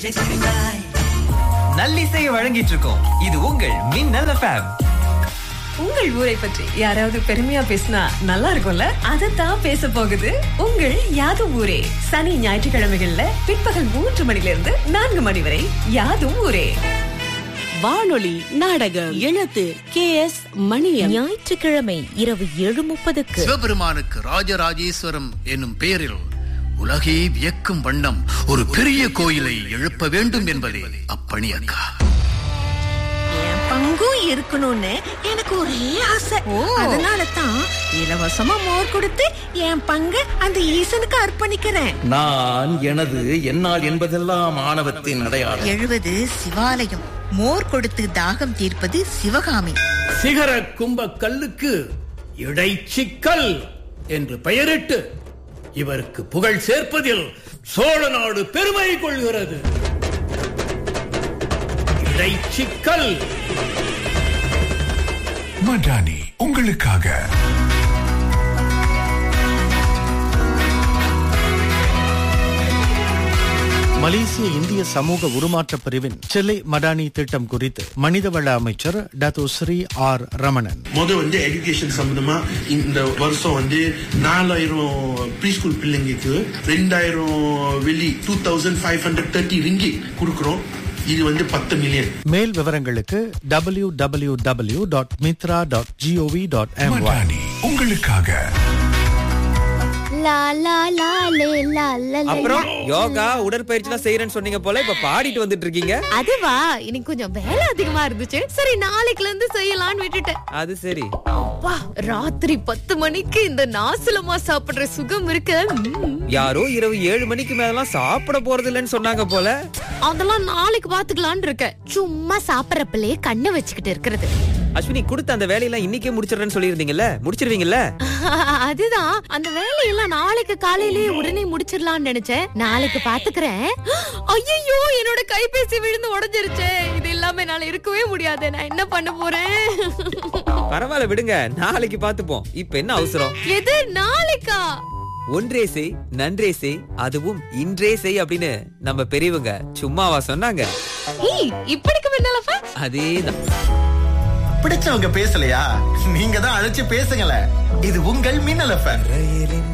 நல்லிசையை வழங்கிட்டு இருக்கோம் இது உங்கள் மின்னல் எஃப்எம் உங்கள் ஊரை பற்றி யாராவது பெருமையா பேசினா நல்லா இருக்கும்ல அதைத்தான் பேச போகுது உங்கள் யாதும் ஊரே சனி ஞாயிற்றுக்கிழமைகள்ல பிற்பகல் மூன்று மணில இருந்து நான்கு மணி வரை யாதும் ஊரே வானொலி நாடகம் எழுத்து கே எஸ் மணியம் ஞாயிற்றுக்கிழமை இரவு ஏழு முப்பதுக்கு சிவபெருமானுக்கு ராஜராஜேஸ்வரம் என்னும் பெயரில் உலகே வியக்கும் வண்ணம் ஒரு பெரிய கோயிலை எழுப்ப வேண்டும் என்பதே அப்பணி அக்கா என் பங்கும் இருக்கணும்னு எனக்கு ஒரே ஆசை அதனால தான் இலவசமா மோர் கொடுத்து என் பங்கு அந்த ஈசனுக்கு அர்ப்பணிக்கிறேன் நான் எனது என்னால் என்பதெல்லாம் ஆணவத்தின் அடையாளம் எழுவது சிவாலயம் மோர் கொடுத்து தாகம் தீர்ப்பது சிவகாமி சிகர கும்ப கல்லுக்கு இடைச்சிக்கல் என்று பெயரிட்டு இவருக்கு புகழ் சேர்ப்பதில் சோழ நாடு பெருமை கொள்கிறது இடைச்சிக்கல் மடானி உங்களுக்காக மலேசிய இந்திய சமூக உருமாற்ற பிரிவின் செல்லை மடானி திட்டம் குறித்து மனிதவள அமைச்சர் டத்தோ ஸ்ரீ ஆர் ரமணன் முத வந்து எஜுகேஷன் சம்பந்தமா இந்த வருஷம் வந்து நாலாயிரம் ப்ரீ ஸ்கூல் பிள்ளைங்களுக்கு ரெண்டாயிரம் வெளி two thousand five hundred thirty ringgit கொடுக்குறோம் இது வந்து பத்து மில்லியன் மேல் விவரங்களுக்கு W W W dot Mitra dot GOV dot MY Madani உங்களுக்காக லா லா லா லே லா லா லே. அப்புறம் யோகா உடற்பயிற்சி எல்லாம் செய்யறேன்னு சொன்னீங்க போல இப்ப பாடிட்டு வந்துட்டு இருக்கீங்க அதுவா இன்னைக்கு கொஞ்சம் வேலை அதிகமா இருந்துச்சு சரி நாளைக்குல இருந்து செய்யலாம்னு விட்டுட்டேன் அது சரி அப்பா ராத்திரி பத்து மணிக்கு இந்த நாசலமா சாப்பிடுற சுகம் இருக்கு ம். யாரோ இரவு ஏழு மணிக்கு மேலாம் சாப்பிட போறது இல்லைன்னு சொன்னாங்க போல அதெல்லாம் நாளைக்கு பாத்துக்கலாம்னு இருக்கேன் சும்மா சாப்பிடறப்பலே கண்ணை வச்சுக்கிட்டு இருக்கிறது அஸ்வினி கொடுத்த அந்த வேலையெல்லாம் இன்னைக்கே முடிச்சிடுறேன்னு சொல்லியிருந்தீங்கல்ல முடிச்சிருவீங்கல்ல அதுதான் அந்த வேலையெல்லாம் நாளைக்கு காலையிலேயே உடனே முடிச்சிடலாம்னு நினைச்சேன் நாளைக்கு பாத்துக்கிறேன் ஐயோ என்னோட கைபேசி விழுந்து உடைஞ்சிருச்சு இது இல்லாம என்னால இருக்கவே முடியாது நான் என்ன பண்ண போறேன் பரவாயில்ல விடுங்க நாளைக்கு பாத்துப்போம் இப்ப என்ன அவசரம் எது நாளைக்கா ஒன்றே செய் நன்றே செய் அதுவும் இன்றே செய் அப்படின்னு நம்ம பெரியவங்க சும்மாவா சொன்னாங்க ஏய் இப்படிக்கு முன்னாலப்பா அதேதான் பிடிச்சவங்க பேசலையா நீங்க தான் அழைச்சு பேசுங்களேன் இது உங்கள் மின்னல் எஃப்எம்